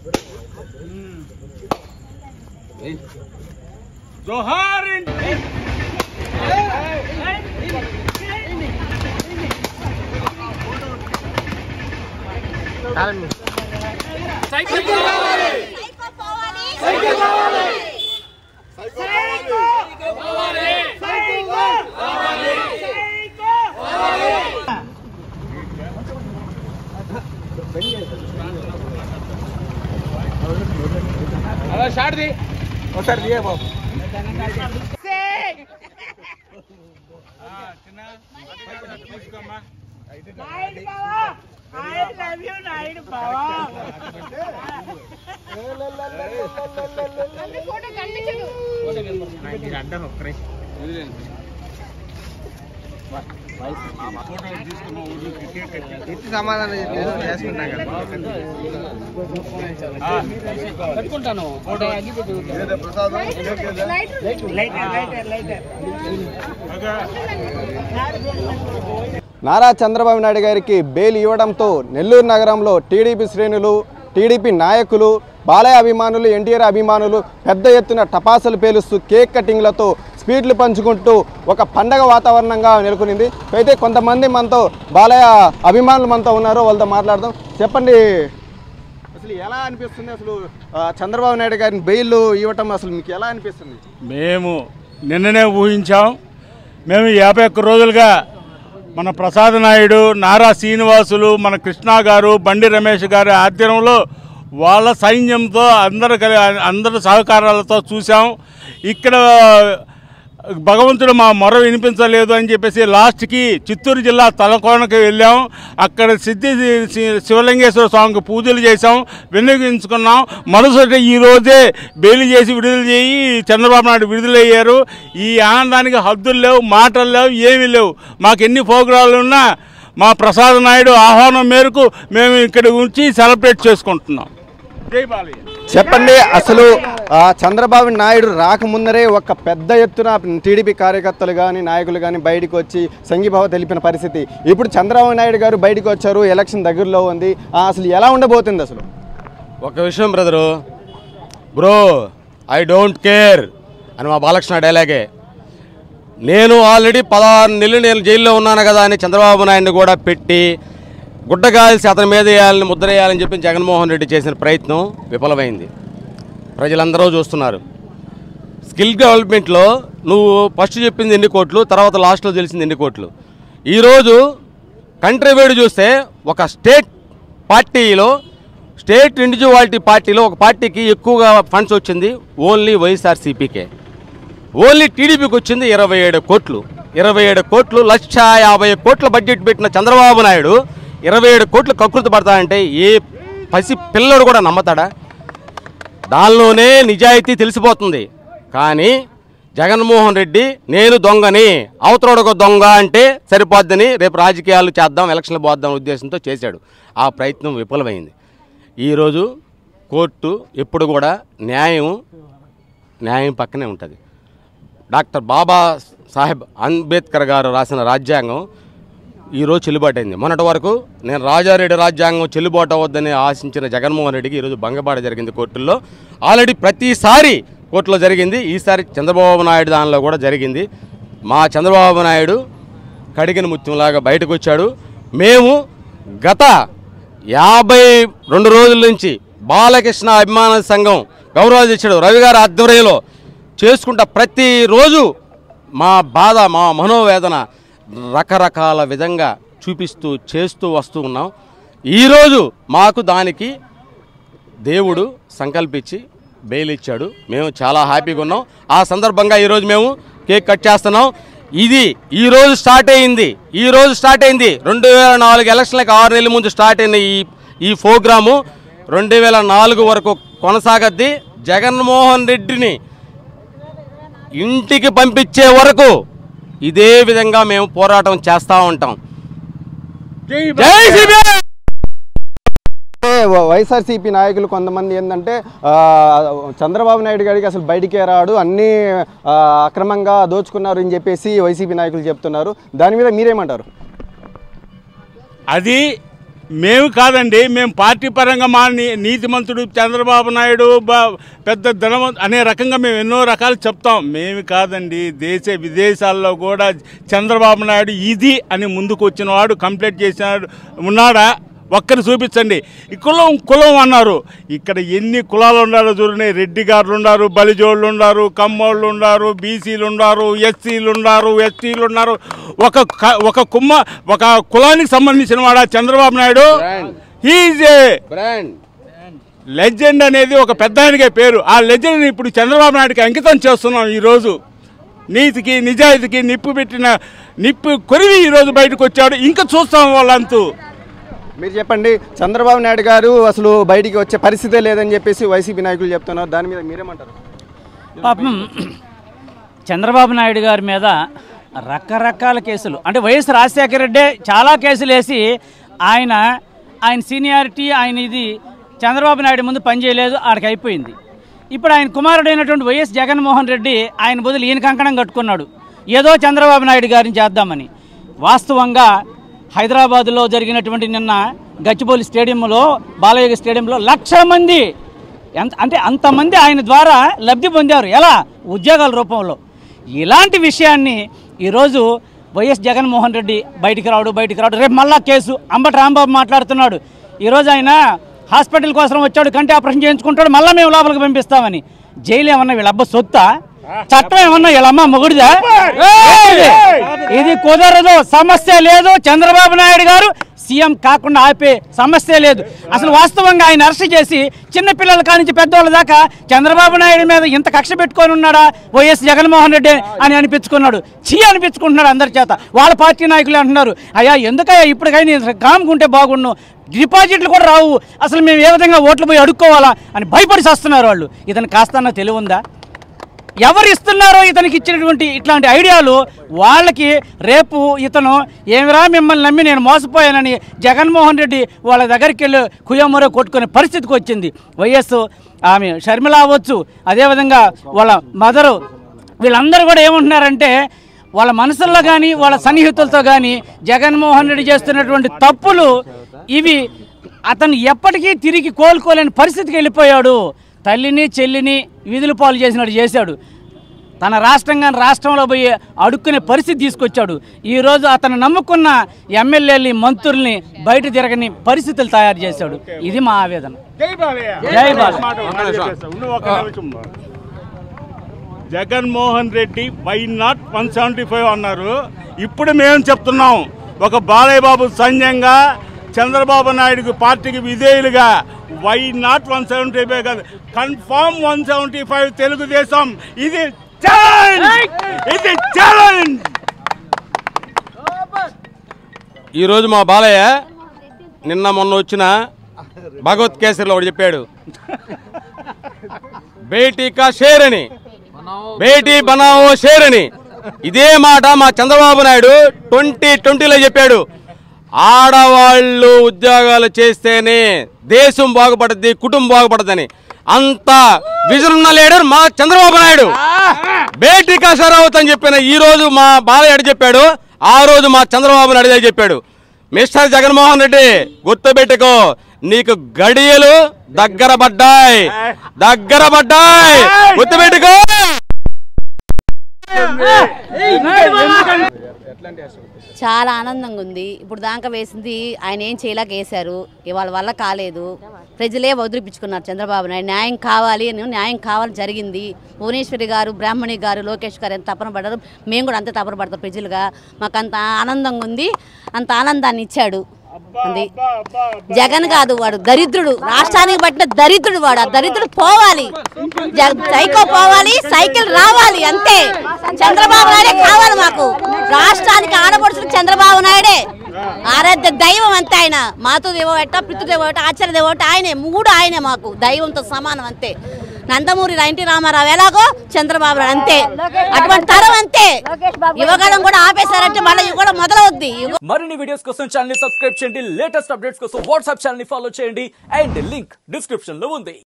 జోహార్ cycle పోవాలి cycle పోవాలి cycle పోవాలి సైకిల్ పోవాలి అలా షాట్ ది ఒకసారి దిగే బాబు ఇచ్చి సమాధానం చెప్పి చేసుకుంటాం కదా పెట్టుకుంటాను నారా చంద్రబాబు నాయుడు గారికి బెయిల్ ఇవ్వడంతో నెల్లూరు నగరంలో టీడీపీ శ్రేణులు టీడీపీ నాయకులు బాలయ్య అభిమానులు ఎన్టీఆర్ అభిమానులు పెద్ద ఎత్తున టపాసులు పేలుస్తూ కేక్ కటింగ్లతో స్వీట్లు పంచుకుంటూ ఒక పండగ వాతావరణంగా నెలకొనింది అయితే కొంతమంది మనతో బాలయ్య అభిమానులు మనతో ఉన్నారు వాళ్ళతో మాట్లాడదాం చెప్పండి అసలు ఎలా అనిపిస్తుంది అసలు ఆ, చంద్రబాబు నాయుడు గారిని బెయిల్ ఇవ్వటం అసలు మీకు ఎలా అనిపిస్తుంది మేము నిన్ననే ఊహించాం మేము యాభై ఒక్క రోజులుగా మన ప్రసాద్ నాయుడు నారా శ్రీనివాసులు మన కృష్ణ గారు బండి రమేష్ గారి ఆధ్వర్యంలో వాళ్ళ సైన్యంతో అందరు కలి అందరి సహకారాలతో చూసాం ఇక్కడ భగవంతుడు మా మొర వినిపించలేదు అని చెప్పేసి లాస్ట్కి చిత్తూరు జిల్లా తలకోనకి వెళ్ళాం అక్కడ సిద్ధి శి- శివలింగేశ్వర స్వామికి పూజలు చేసాం వినియోగించుకున్నాం మరుసటి ఈ రోజే బెయిల్ చేసి విడుదల చేయి చంద్రబాబు నాయుడు విడుదలయ్యారు ఈ ఆనందానికి హద్దులు లేవు మాటలు లేవు ఏమీ లేవు మాకు ఎన్ని ప్రోగ్రాలు ఉన్నా మా ప్రసాద్ నాయుడు ఆహ్వానం మేరకు మేము ఇక్కడ ఉంచి సెలబ్రేట్ చేసుకుంటున్నాం జై బాలయ్య చెప్పండి అసలు ఆ, చంద్రబాబు నాయుడు రాకముందరే ఒక పెద్ద ఎత్తున టీడీపీ కార్యకర్తలు కానీ నాయకులు కానీ బయటకు వచ్చి సంఘీభావ తెలిపిన పరిస్థితి ఇప్పుడు చంద్రబాబు నాయుడు గారు బయటకు వచ్చారు ఎలక్షన్ దగ్గరలో ఉంది ఆ, అసలు ఎలా ఉండబోతుంది అసలు ఒక విషయం brother bro I don't care అని మా బాలకృష్ణ డైలాగే నేను ఆల్రెడీ పదహారు నెలలు నేను జైల్లో ఉన్నాను కదా అని చంద్రబాబు నాయుడిని కూడా పెట్టి గుడ్డగాల్సి అతని మీద వేయాలని ముద్ర వేయాలని చెప్పి జగన్మోహన్ రెడ్డి చేసిన ప్రయత్నం విఫలమైంది ప్రజలందరూ చూస్తున్నారు స్కిల్ డెవలప్మెంట్లో నువ్వు ఫస్ట్ చెప్పింది ఎన్ని కోట్లు తర్వాత లాస్ట్లో తెలిసింది ఎన్ని కోట్లు ఈరోజు కంట్రీ వేడి చూస్తే ఒక స్టేట్ పార్టీలో స్టేట్ ఇండివిజువాలిటీ పార్టీలో ఒక పార్టీకి ఎక్కువగా ఫండ్స్ వచ్చింది ఓన్లీ వైఎస్ఆర్సీపీకే ఓన్లీ టీడీపీకి వచ్చింది ఇరవై ఏడు కోట్లు ఇరవై ఏడు కోట్లు లక్ష యాభై కోట్ల బడ్జెట్ పెట్టిన చంద్రబాబు నాయుడు ఇరవై ఏడు కోట్లు కకృతి పడతాడంటే ఏ పసి పిల్లడు కూడా నమ్మతాడా దానిలోనే నిజాయితీ తెలిసిపోతుంది కానీ జగన్మోహన్ రెడ్డి నేను దొంగని అవతలొడక దొంగ అంటే సరిపోద్దని రేపు రాజకీయాలు చేద్దాం ఎలక్షన్లు పోద్దాం ఉద్దేశంతో చేశాడు ఆ ప్రయత్నం విఫలమైంది ఈరోజు కోర్టు ఎప్పుడు కూడా న్యాయం న్యాయం పక్కనే ఉంటుంది డాక్టర్ బాబా సాహెబ్ అంబేద్కర్ గారు రాసిన రాజ్యాంగం ఈరోజు చెల్లుబాటు అయింది మొన్నటి వరకు నేను రాజారెడ్డి రాజ్యాంగం చెల్లుబాటు అవ్వద్దని ఆశించిన జగన్మోహన్ రెడ్డికి ఈరోజు భంగపాట జరిగింది కోర్టుల్లో ఆల్రెడీ ప్రతిసారి కోర్టులో జరిగింది ఈసారి చంద్రబాబు నాయుడు దానిలో కూడా జరిగింది మా చంద్రబాబు నాయుడు కడిగిన ముత్యంలాగా బయటకు వచ్చాడు మేము గత యాభై రెండు రోజుల నుంచి బాలకృష్ణ అభిమాన సంఘం గౌరవాధ్యక్షుడు రవి గారి ఆధ్వర్యంలో చేసుకుంటా ప్రతిరోజు మా బాధ మా మనోవేదన రకరకాల విధంగా చూపిస్తూ చేస్తూ వస్తూ ఉన్నాం ఈరోజు మాకు దానికి దేవుడు సంకల్పించి బెయిల్ ఇచ్చాడు మేము చాలా హ్యాపీగా ఉన్నాం ఆ సందర్భంగా ఈరోజు మేము కేక్ కట్ చేస్తున్నాం ఇది ఈ రోజు స్టార్ట్ అయింది ఈ రోజు స్టార్ట్ అయింది రెండు వేల నాలుగు ఎలక్షన్లకు ఆరు నెలల ముందు స్టార్ట్ అయిన ఈ ఈ ప్రోగ్రాము రెండు వేల నాలుగు వరకు కొనసాగద్ది జగన్మోహన్ రెడ్డిని ఇంటికి పంపించే వరకు ఇదే విధంగా మేము పోరాటం చేస్తూ ఉంటాం జై జై సిబిఐ అంటే వైఎస్ఆర్సీపీ నాయకులు కొంతమంది ఏంటంటే ఆ, చంద్రబాబు నాయుడు గారికి అసలు బయటికే రాడు అన్నీ ఆ, అక్రమంగా దోచుకున్నారు అని చెప్పేసి వైసీపీ నాయకులు చెప్తున్నారు దాని మీద మీరేమంటారు అది మేము కాదండి మేము పార్టీ పరంగా మా నీ నీతిమంతుడు చంద్రబాబు నాయుడు బా పెద్ద ధనవంతు అనే రకంగా మేము ఎన్నో రకాలు చెప్తాం మేము కాదండి దేశ విదేశాల్లో కూడా చంద్రబాబు నాయుడు ఇది అని ముందుకు వచ్చిన వాడు కంప్లైంట్ చేసినాడు ఉన్నాడా ఒక్కరు చూపించండి ఈ కులం కులం అన్నారు ఇక్కడ ఎన్ని కులాలు ఉన్నారో చూడండి రెడ్డి గారులు ఉన్నారు బలిజోళ్ళు ఉన్నారు కమ్మోళ్ళు ఉన్నారు బీసీలు ఉన్నారు ఎస్సీలు ఉన్నారు ఎస్టీలు ఉన్నారు ఒక క- ఒక కుమ్మ ఒక కులానికి సంబంధించిన వాడా Chandrababu Naidu he's a brand legend అనేది ఒక పెద్ద ఆయనకే పేరు ఆ లెజెండ్ ఇప్పుడు చంద్రబాబు నాయుడుకి అంకితం చేస్తున్నాం ఈరోజు నీతికి నిజాయితీకి నిప్పు పెట్టిన నిప్పు కొరివి ఈరోజు బయటకు వచ్చాడు ఇంకా చూస్తాం వాళ్ళంతూ మీరు చెప్పండి చంద్రబాబు నాయుడు గారు అసలు బయటికి వచ్చే పరిస్థితే లేదని చెప్పేసి వైసీపీ నాయకులు చెప్తున్నారు దాని మీద మీరేమంటారు పాపం చంద్రబాబు నాయుడు గారి మీద రకరకాల కేసులు అంటే వైఎస్ రాజశేఖర రెడ్డి చాలా కేసులు వేసి ఆయన ఆయన సీనియారిటీ ఆయన ఇది చంద్రబాబు నాయుడు ముందు పనిచేయలేదు ఆడికి అయిపోయింది ఇప్పుడు ఆయన కుమారుడైనటువంటి వైఎస్ జగన్మోహన్ రెడ్డి ఆయన బదులు ఈయన కంకణం కట్టుకున్నాడు ఏదో చంద్రబాబు నాయుడు గారిని చేద్దామని వాస్తవంగా హైదరాబాదులో జరిగినటువంటి నిన్న గచ్చిబౌలి స్టేడియంలో బాలయ్య స్టేడియంలో లక్ష మంది ఎంత అంటే అంతమంది ఆయన ద్వారా లబ్ధి పొందారు ఎలా ఉద్యోగాల రూపంలో ఇలాంటి విషయాన్ని ఈరోజు వైఎస్ జగన్మోహన్ రెడ్డి బయటికి రావడు బయటికి రావడు రేపు మళ్ళా కేసు అంబటి రాంబాబు మాట్లాడుతున్నాడు ఈరోజు ఆయన హాస్పిటల్ కోసం వచ్చాడు కంటే ఆపరేషన్ చేయించుకుంటాడు మళ్ళీ మేము లోపలికి పంపిస్తామని జైలు ఏమన్నా వీళ్ళ అబ్బ సొత్తా చట్టం ఏమన్నా వీళ్ళమ్మ మొగుడిదా ఏయ్! ఇది కుదరదు సమస్య లేదు చంద్రబాబు నాయుడు గారు సీఎం కాకుండా ఆపే సమస్య లేదు అసలు వాస్తవంగా ఆయన అరెస్ట్ చేసి చిన్న పిల్లల కానించి పెద్దవాళ్ళ దాకా చంద్రబాబు నాయుడు మీద ఇంత కక్ష పెట్టుకొని ఉన్నాడా వైఎస్ జగన్మోహన్ రెడ్డి అని అనిపించుకున్నాడు చీ అనిపించుకుంటున్నాడు అందరి చేత వాళ్ళ పార్టీ నాయకులు అంటున్నారు అయ్యా ఎందుకయ్యా ఇప్పటికైనా కాముకుంటే బాగుండు డిపాజిట్లు కూడా రావు అసలు మేము ఏ విధంగా ఓట్లు పోయి అడుక్కోవాలా అని భయపడి చేస్తున్నారు వాళ్ళు ఇతను కాస్తన్నా తెలివి ఉందా ఎవరు ఇస్తున్నారో ఇతనికి ఇచ్చినటువంటి ఇట్లాంటి ఐడియాలు వాళ్ళకి రేపు ఇతను ఏమిరా మిమ్మల్ని నమ్మి నేను మోసపోయానని జగన్మోహన్ రెడ్డి వాళ్ళ దగ్గరికి వెళ్ళి కుయ్యమరో కొట్టుకునే పరిస్థితికి వచ్చింది వైఎస్ ఆమె షర్మిల అవ్వచ్చు అదేవిధంగా వాళ్ళ మదరు వీళ్ళందరూ కూడా ఏమంటున్నారంటే వాళ్ళ మనసుల్లో కానీ వాళ్ళ సన్నిహితులతో కానీ జగన్మోహన్ రెడ్డి చేస్తున్నటువంటి తప్పులు ఇవి అతను ఎప్పటికీ తిరిగి కోలుకోలేని పరిస్థితికి వెళ్ళిపోయాడు తల్లిని చెల్లిని వీధుల పాలు చేసినట్టు చేశాడు తన రాష్ట్రంగా రాష్ట్రంలో పోయి అడుక్కునే పరిస్థితి తీసుకొచ్చాడు ఈరోజు అతను నమ్ముకున్న ఎమ్మెల్యేలని మంత్రుల్ని బయట తిరగని పరిస్థితులు తయారు చేశాడు ఇది మా ఆవేదన జై బాలయ్య జై బాలయ్య. మాట ఒకటి చెప్పేస్తా. ఉండు ఒక్క నిమిషం. Jaganmohan Reddy why not one seventy five అన్నారు ఇప్పుడు మేము చెప్తున్నాం ఒక బాలయ్య బాబు సైన్యంగా చంద్రబాబు నాయుడుకి పార్టీకి విధేయులుగా why not one seventy five కాదు confirm one seventy five Telugu Desam ఇది ఛాలెంజ్ ఇది ఛాలెంజ్ ఈరోజు మా బాలయ్య నిన్న మొన్న వచ్చిన భగవత్ కేసరిలో ఒకటి చెప్పాడు బేటీ కా షేర్ అని బేటీ బనావో షేర్ అని ఇదే మాట మా చంద్రబాబు నాయుడు ట్వంటీ ట్వంటీలో చెప్పాడు ఆడవాళ్ళు ఉద్యోగాలు చేస్తేనే దేశం బాగుపడుద్ది కుటుంబం బాగుపడుద్దని అంత విజన్ ఉన్న లీడర్ మా చంద్రబాబు నాయుడు బేటీ కా షరావత్ అని చెప్పిన ఈ రోజు మా బాలయ్య చెప్పాడు ఆ రోజు మా చంద్రబాబు నాయుడు అదే చెప్పాడు మిస్టర్ జగన్మోహన్ రెడ్డి గుర్తుపెట్టుకో నీకు గడియలు దగ్గర పడ్డాయి దగ్గర పడ్డాయి గుర్తుపెట్టుకో చాలా ఆనందంగా ఉంది ఇప్పుడు దాకా వేసింది ఆయన ఏం చేయలేక వేశారు ఇవాళ వల్ల కాలేదు ప్రజలే వదిలిపించుకున్నారు చంద్రబాబు నాయుడు న్యాయం కావాలి అని న్యాయం కావాలి జరిగింది భువనేశ్వరి గారు బ్రాహ్మణి గారు లోకేష్ గారు ఎంత తపన పడ్డారు మేము కూడా అంతే తపన పడతాం ప్రజలుగా మాకు అంత ఆనందంగా ఉంది అంత ఆనందాన్ని ఇచ్చాడు ఉంది జగన్ కాదు వాడు దరిద్రుడు రాష్ట్రానికి పట్టిన దరిద్రుడు వాడు ఆ దరిద్రుడు పోవాలి జ- సైకో పోవాలి సైకిల్ రావాలి అంతే చంద్రబాబు నాయుడే కావాలి మాకు రాష్ట్రానికి ఆడపడుచులు చంద్రబాబు నాయుడే ఆరాధ్య దైవం అంతే ఆయన మాతృ దేవో ఎట్ట పితృదేవో ఎట్ట ఆచార్య దేవో ఎట్ట ఆయనే మూడు ఆయనే మాకు దైవంతో సమానం అంతే నందమూరి ఎన్టీ రామారావు ఎలాగో చంద్రబాబు నాయుడు అంతే అటువంటి తరం అంతే యువగలం కూడా ఆపేశారంటే మళ్ళీ యువగలం మొదలవుద్ది యుగ మరిన్ని వీడియోస్ కోసం ఛానల్ ని సబ్స్క్రైబ్ చేయండి లేటెస్ట్ అప్డేట్స్ కోసం వాట్సాప్ ఛానల్ ని ఫాలో చేయండి అండ్ లింక్ డిస్క్రిప్షన్ లో ఉంది